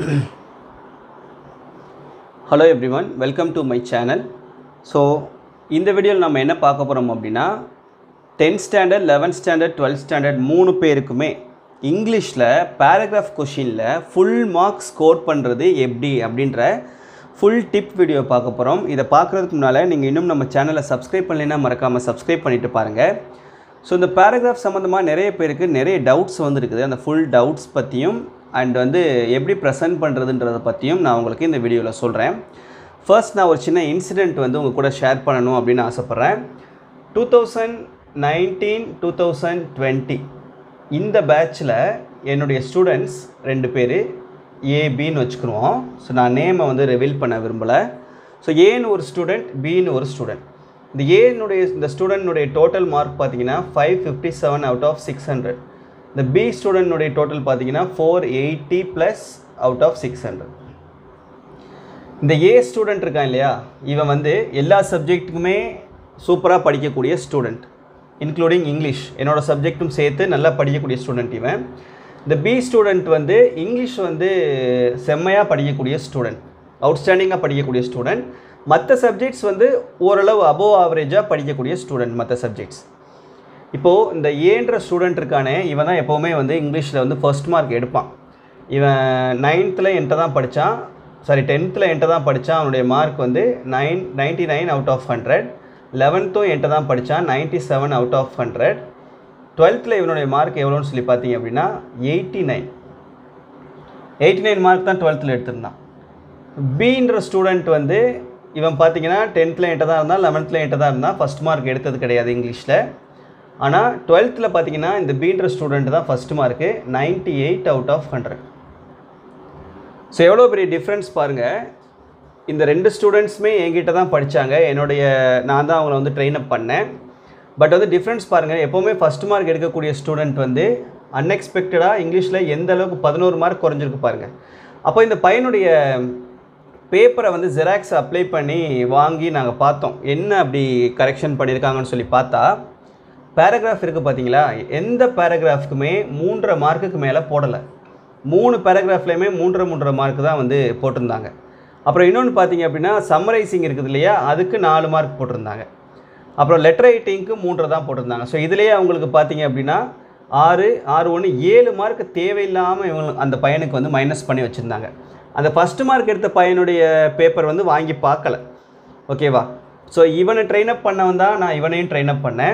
hello everyone welcome to my channel so இந்த வீடியோவில் நம்ம என்ன பார்க்க போகிறோம் அப்படின்னா tenth standard eleventh standard twelfth standard மூணு பேருக்குமே இங்கிலீஷில் பேராகிராஃப் கொஷினில் ஃபுல் மார்க் ஸ்கோர் பண்ணுறது எப்படி அப்படின்ற ஃபுல் டிப் வீடியோ பார்க்க போகிறோம் இதை பார்க்குறதுக்கு முன்னால் நீங்கள் இன்னும் நம்ம சேனலை சப்ஸ்கிரைப் பண்ணலைன்னா மறக்காமல் சப்ஸ்கிரைப் பண்ணிவிட்டு பாருங்கள் ஸோ இந்த பேராகிராஃப் சம்மந்தமாக நிறைய பேருக்கு நிறைய டவுட்ஸ் வந்துருக்குது அந்த ஃபுல் டவுட்ஸ் பற்றியும் அண்ட் வந்து எப்படி ப்ரெசென்ட் பண்ணுறதுன்றதை பற்றியும் நான் உங்களுக்கு இந்த வீடியோவில் சொல்கிறேன் ஃபர்ஸ்ட் நான் ஒரு சின்ன இன்சிடெண்ட் வந்து உங்கள் கூட ஷேர் பண்ணணும் அப்படின்னு ஆசைப்பட்றேன் two thousand nineteen two thousand twenty இந்த பேட்சில் என்னுடைய ஸ்டூடெண்ட்ஸ் ரெண்டு பேர் ஏபின்னு வச்சுக்கிருவோம் ஸோ நான் நேமை வந்து ரிவீல் பண்ண விரும்பலை ஸோ ஏன்னு ஒரு ஸ்டூடெண்ட் பின்னு ஒரு ஸ்டூடெண்ட் இந்த ஏனுடைய இந்த ஸ்டூடெண்ட்னுடைய டோட்டல் மார்க் பார்த்தீங்கன்னா five fifty seven out of six hundred இந்த பி ஸ்டூடெண்ட்னுடைய டோட்டல் பார்த்தீங்கன்னா four eighty plus out of six hundred இந்த ஏ ஸ்டூடெண்ட் இருக்கான் இல்லையா இவன் வந்து எல்லா சப்ஜெக்ட்டுக்குமே சூப்பராக படிக்கக்கூடிய ஸ்டூடெண்ட் இன்க்ளூடிங் இங்கிலீஷ் என்னோடய சப்ஜெக்ட்டும் சேர்த்து நல்லா படிக்கக்கூடிய ஸ்டூடெண்ட் இவன் இந்த பி ஸ்டூடெண்ட் வந்து இங்கிலீஷ் வந்து செம்மையாக படிக்கக்கூடிய ஸ்டூடெண்ட் அவுட்ஸ்டாண்டிங்காக படிக்கக்கூடிய ஸ்டூடெண்ட் மற்ற சப்ஜெக்ட்ஸ் வந்து ஓரளவு அபோவ் ஆவரேஜாக படிக்கக்கூடிய ஸ்டூடெண்ட் மற்ற சப்ஜெக்ட்ஸ் இப்போது இந்த ஏன்ற ஸ்டூடெண்ட் இருக்கானே இவன் தான் எப்போவுமே வந்து இங்கிலீஷில் வந்து ஃபர்ஸ்ட் மார்க் எடுப்பான் இவன் நைன்த்தில் என்கிட்ட தான் படித்தான் சாரி டென்த்தில் என்கிட்ட தான் படித்தான் அவனுடைய மார்க் வந்து nine ninety nine out of hundred லெவன்த்தும் என்கிட்ட தான் படித்தான் ninety seven out of hundred டுவெல்த்தில் இவனுடைய மார்க் எவ்வளோன்னு சொல்லி பார்த்தீங்க அப்படின்னா eighty nine eighty nine mark தான் டுவெல்த்தில் எடுத்திருந்தான் பின்ற ஸ்டூடெண்ட் வந்து இவன் பார்த்தீங்கன்னா டென்த்தில் என்கிட்ட தான் இருந்தான் லெவன்த்தில் என்கிட்ட தான் இருந்தான் ஃபஸ்ட் மார்க் எடுத்தது கிடையாது இங்கிலீஷில் ஆனால் டுவெல்த்தில் பார்த்தீங்கன்னா இந்த பீன்ற ஸ்டூடெண்ட் தான் first mark ninety eight out of hundred so எவ்வளோ பெரிய டிஃப்ரென்ஸ் பாருங்கள் இந்த ரெண்டு ஸ்டூடெண்ட்ஸுமே என்கிட்ட தான் படித்தாங்க என்னுடைய நான் தான் அவங்கள வந்து ட்ரெயின் அப் பண்ணேன் பட் வந்து டிஃப்ரென்ஸ் பாருங்கள் எப்போவுமே ஃபஸ்ட் மார்க் எடுக்கக்கூடிய ஸ்டூடெண்ட் வந்து அன்எக்ஸ்பெக்டடாக இங்கிலீஷில் எந்த அளவுக்கு பதினோரு மார்க் குறைஞ்சிருக்கு பாருங்கள் அப்போ இந்த பையனுடைய பேப்பரை வந்து ஜெராக்ஸ் அப்ளை பண்ணி வாங்கி நாங்கள் பார்த்தோம் என்ன அப்படி கரெக்ஷன் பண்ணியிருக்காங்கன்னு சொல்லி பார்த்தா பேராகிராஃப் இருக்குது பார்த்தீங்களா எந்த பேராகிராஃப்க்குமே மூன்றரை மார்க்குக்கு மேலே போடலை மூணு பேராகிராஃப்லேயுமே மூன்றரை மூன்றரை மார்க் தான் வந்து போட்டிருந்தாங்க அப்புறம் இன்னொன்று பார்த்தீங்க அப்படின்னா சம்மரைசிங் இருக்குது இல்லையா அதுக்கு நாலு மார்க் போட்டிருந்தாங்க அப்புறம் லெட்டர் ரைட்டிங்க்கு மூன்றரை தான் போட்டிருந்தாங்க ஸோ இதுலேயே அவங்களுக்கு பார்த்தீங்க அப்படின்னா ஆறு ஆறு ஒன்று ஏழு மார்க் தேவையில்லாமல் இவங்க அந்த பையனுக்கு வந்து மைனஸ் பண்ணி வச்சுருந்தாங்க அந்த ஃபஸ்ட்டு மார்க் எடுத்த பையனுடைய பேப்பர் வந்து வாங்கி பார்க்கல ஓகேவா ஸோ இவனை ட்ரெயின் அப் பண்ணவன் தான் நான் இவனையும் ட்ரெயின் அப் பண்ணேன்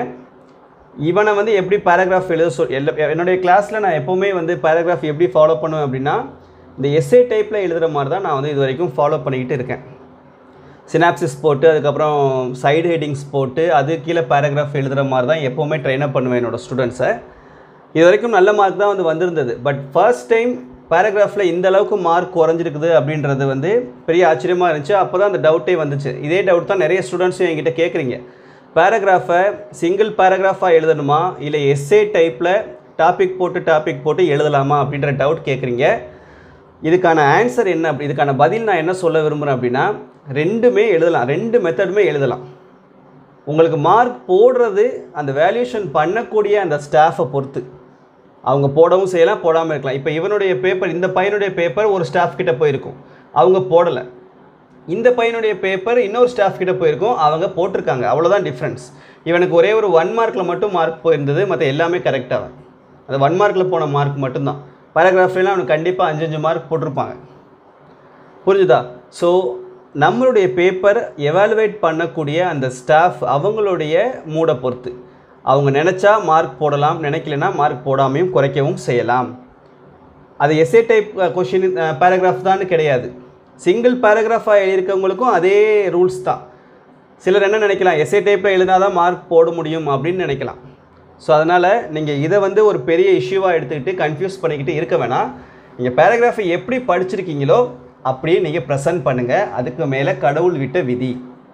இவனை வந்து எப்படி பேராகிராஃப் எழுத சொல் எல்லா என்னுடைய கிளாஸில் நான் எப்போவுமே வந்து பேராகிராஃப் எப்படி ஃபாலோ பண்ணுவேன் அப்படின்னா இந்த எஸ்ஏ டைப்பில் எழுதுகிற மாதிரி தான் நான் வந்து இது வரைக்கும் ஃபாலோ பண்ணிக்கிட்டு இருக்கேன் சினாப்சிஸ் போட்டு அதுக்கப்புறம் சைடு ஹெட்டிங்ஸ் போட்டு அது கீழே பேராகிராஃப் எழுதுகிற மாதிரி தான் எப்போவுமே ட்ரெயின் அப் பண்ணுவேன் என்னோடய ஸ்டூடெண்ட்ஸை இது வரைக்கும் நல்ல மார்க் தான் வந்து வந்திருந்தது பட் ஃபர்ஸ்ட் டைம் பேராகிராஃபில் இந்த அளவுக்கு மார்க் குறைஞ்சிருக்குது அப்படின்றது வந்து பெரிய ஆச்சரியமாக இருந்துச்சு அப்போ தான் அந்த டவுட்டே வந்துச்சு இதே டவுட் தான் நிறைய ஸ்டூடெண்ட்ஸும் என்கிட்ட கேட்குறீங்க பேராகிராஃபை சிங்கிள் பேராகிராஃபாக எழுதணுமா இல்லை எஸ்ஏ டைப்பில் டாபிக் போட்டு டாபிக் போட்டு எழுதலாமா அப்படின்ற டவுட் கேட்குறீங்க இதுக்கான ஆன்சர் என்ன அப்படி இதுக்கான பதில் நான் என்ன சொல்ல விரும்புகிறேன் அப்படின்னா ரெண்டுமே எழுதலாம் ரெண்டு மெத்தடுமே எழுதலாம் உங்களுக்கு மார்க் போடுறது அந்த வேல்யூஷன் பண்ணக்கூடிய அந்த ஸ்டாஃபை பொறுத்து அவங்க போடவும் செய்யலாம் போடாமல் இருக்கலாம் இப்போ இவனுடைய பேப்பர் இந்த பையனுடைய பேப்பர் ஒரு ஸ்டாஃப் கிட்ட போயிருக்கும் அவங்க போடலை இந்த பையனுடைய பேப்பர் இன்னொரு ஸ்டாஃப் கிட்ட போயிருக்கும் அவங்க போட்டிருக்காங்க அவ்வளோதான் டிஃப்ரென்ஸ் இவனுக்கு ஒரே ஒரு ஒன் மார்க்கில் மட்டும் மார்க் போயிருந்தது மற்ற எல்லாமே கரெக்டாக அந்த ஒன் மார்க்கில் போன மார்க் மட்டும்தான் பேராகிராஃப்லாம் அவனுக்கு கண்டிப்பாக அஞ்சு அஞ்சு மார்க் போட்டிருப்பாங்க புரிஞ்சுதா ஸோ நம்மளுடைய பேப்பர் எவாலுவேட் பண்ணக்கூடிய அந்த ஸ்டாஃப் அவங்களுடைய மூடை பொறுத்து அவங்க நினச்சா மார்க் போடலாம் நினைக்கலனா மார்க் போடாமையும் குறைக்கவும் செய்யலாம் அது எஸ்ஏ டைப் கொஷின் பேராகிராஃப் தான் கிடையாது சிங்கிள் பேராகிராஃபாக எழுதியிருக்கவங்களுக்கும் அதே ரூல்ஸ் தான் சிலர் என்ன நினைக்கலாம் எஸ்ஏ டைப்பில் எழுதினா தான் மார்க் போட முடியும் அப்படின்னு நினைக்கலாம் ஸோ அதனால் நீங்கள் இதை வந்து ஒரு பெரிய இஷ்யூவாக எடுத்துக்கிட்டு கன்ஃபியூஸ் பண்ணிக்கிட்டு இருக்க வேணாம் நீங்கள் பேராகிராஃபை எப்படி படிச்சிருக்கீங்களோ அப்படியே நீங்கள் ப்ரெசன்ட் பண்ணுங்கள் அதுக்கு மேலே கடவுள் விட்ட விதி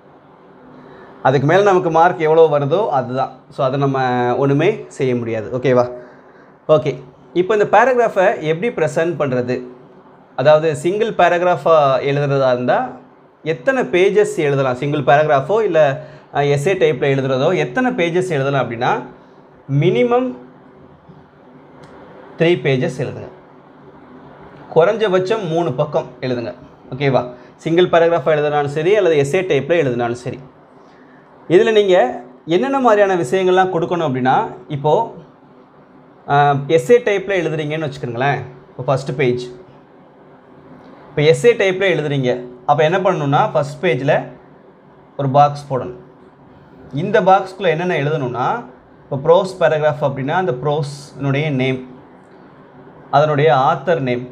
அதுக்கு மேலே நமக்கு மார்க் எவ்வளோ வருதோ அதுதான் ஸோ அதை நம்ம ஒன்றுமே செய்ய முடியாது ஓகேவா ஓகே இப்போ இந்த பேராகிராஃபை எப்படி ப்ரெசன்ட் பண்ணுறது அதாவது சிங்கிள் பேராகிராஃபாக எழுதுறதா இருந்தால் எத்தனை பேஜஸ் எழுதலாம் சிங்கிள் பேராகிராஃபோ இல்லை எஸ்ஏ டைப்பில் எழுதுறதோ எத்தனை பேஜஸ் எழுதலாம் அப்படின்னா மினிமம் த்ரீ பேஜஸ் எழுதுங்க குறைஞ்சபட்சம் மூணு பக்கம் எழுதுங்க ஓகேவா சிங்கிள் பேராகிராஃபாக எழுதினாலும் சரி அல்லது எஸ்ஏ டைப்பில் எழுதினாலும் சரி இதில் நீங்கள் என்னென்ன மாதிரியான விஷயங்கள்லாம் கொடுக்கணும் அப்படின்னா இப்போது எஸ்ஏ டைப்பில் எழுதுறீங்கன்னு வச்சுக்கோங்களேன் இப்போ ஃபஸ்ட்டு பேஜ் இப்போ எஸ்ஏ டைப்பில் எழுதுறீங்க அப்போ என்ன பண்ணணும்னா ஃபஸ்ட் பேஜில் ஒரு பாக்ஸ் போடணும் இந்த பாக்ஸ்குள்ளே என்னென்ன எழுதணும்னா இப்போ ப்ரோஸ் பேராகிராஃப் அப்படின்னா அந்த ப்ரோஸ்னுடைய நேம் அதனுடைய ஆத்தர் நேம்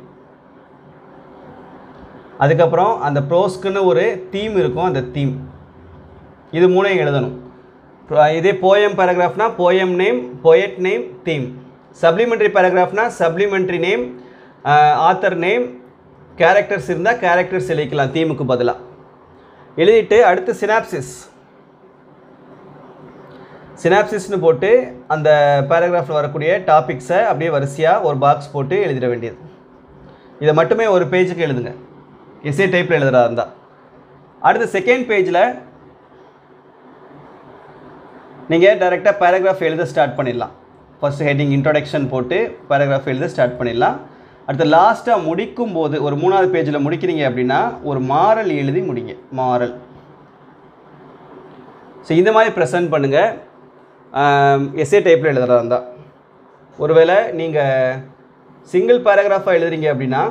அதுக்கப்புறம் அந்த ப்ரோஸ்க்குன்னு ஒரு தீம் இருக்கும் அந்த தீம் இது மூணையும் எழுதணும் இதே போயம் பேராகிராஃப்னா poem name poet name theme supplementary பேராகிராஃப்னா supplementary name author name characters இருந்தால் கேரக்டர்ஸ் எழுதிக்கலாம் தீமுக்கு பதிலாக எழுதிட்டு அடுத்து சினாப்சிஸ் சினாப்சிஸ்னு போட்டு அந்த பேராகிராஃபில் வரக்கூடிய டாபிக்ஸை அப்படியே வரிசையாக ஒரு பாக்ஸ் போட்டு எழுதிட வேண்டியது இதை மட்டுமே ஒரு பேஜுக்கு எழுதுங்க எஸ்ஏ டைப்பில் எழுதுறதா இருந்தால் அடுத்து செகண்ட் பேஜில் நீங்கள் டைரெக்டாக பேராகிராஃப் எழுத ஸ்டார்ட் பண்ணிடலாம் ஃபஸ்ட் ஹெட்டிங் இன்ட்ரொடக்ஷன் போட்டு பேராகிராஃப் எழுத ஸ்டார்ட் பண்ணிடலாம் அடுத்து லாஸ்ட்டாக முடிக்கும் போது ஒரு மூணாவது பேஜில் முடிக்கிறீங்க அப்படின்னா ஒரு மாறல் எழுதி முடிங்க மாறல் ஸோ இந்த மாதிரி ப்ரெசென்ட் பண்ணுங்கள் எஸ்ஏ டைப்பில் எழுதுறதா இருந்தால் ஒருவேளை நீங்கள் சிங்கிள் பேராகிராஃபாக எழுதுறீங்க அப்படின்னா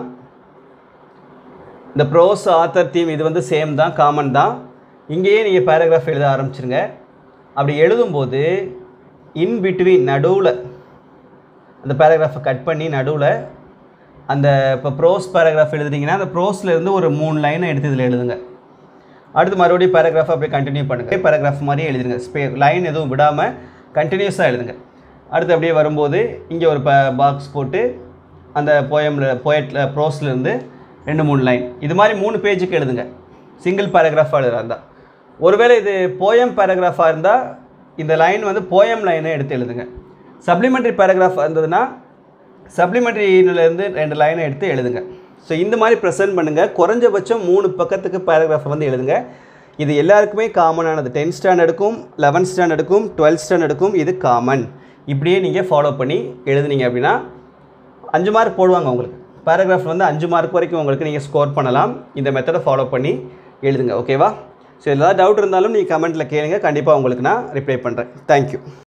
இந்த ப்ரோஸ் ஆத்தர் தீம் இது வந்து சேம் தான் காமன் தான் இங்கேயே நீங்கள் பேராகிராஃப் எழுத ஆரம்பிச்சிருங்க அப்படி எழுதும்போது இன் பிட்வீன் நடுவில் அந்த பேராகிராஃபை கட் பண்ணி நடுவில் அந்த இப்போ ப்ரோஸ் பேராகிராஃப் எழுதுறீங்கன்னா அந்த ப்ரோஸில் இருந்து ஒரு மூணு லைனை எடுத்து இதில் எழுதுங்க அடுத்து மறுபடியும் பேராகிராஃப் அப்படியே கண்டினியூ பண்ணுங்கள் பேராகிராஃப் மாதிரியே எழுதுங்க ஸ்பே லைன் எதுவும் விடாமல் கண்டினியூஸாக எழுதுங்க அடுத்து அப்படியே வரும்போது இங்கே ஒரு ப பாக்ஸ் போட்டு அந்த போயமில் போயட்டில் ப்ரோஸ்லேருந்து ரெண்டு மூணு லைன் இது மாதிரி மூணு பேஜுக்கு எழுதுங்க சிங்கிள் பேராகிராஃபாக எழுதுறா இருந்தால் ஒருவேளை இது போயம் பேராகிராஃபாக இருந்தால் இந்த லைன் வந்து போயம் லைனை எடுத்து எழுதுங்க சப்ளிமெண்ட்ரி பேராகிராஃப் இருந்ததுன்னா சப்ளிமெண்ட்ரியிலேருந்து ரெண்டு லைனை எடுத்து எழுதுங்க ஸோ இந்த மாதிரி ப்ரெசென்ட் பண்ணுங்கள் குறைஞ்சபட்சம் மூணு பக்கத்துக்கு பேராகிராஃபை வந்து எழுதுங்க இது எல்லாருக்குமே காமனானது டென்த் ஸ்டாண்டர்டுக்கும் லெவன்த் ஸ்டாண்டர்டுக்கும் டுவெல்த் ஸ்டாண்டர்டுக்கும் இது காமன் இப்படியே நீங்கள் ஃபாலோ பண்ணி எழுதுனீங்க அப்படின்னா அஞ்சு மார்க் போடுவாங்க உங்களுக்கு பேராகிராஃப் வந்து அஞ்சு மார்க் வரைக்கும் உங்களுக்கு நீங்கள் ஸ்கோர் பண்ணலாம் இந்த மெத்தடை ஃபாலோ பண்ணி எழுதுங்க ஓகேவா ஸோ ஏதாவது டவுட் இருந்தாலும் நீங்கள் கமெண்ட்டில் கேளுங்க கண்டிப்பாக உங்களுக்கு நான் ரிப்ளை பண்ணுறேன் தேங்க்யூ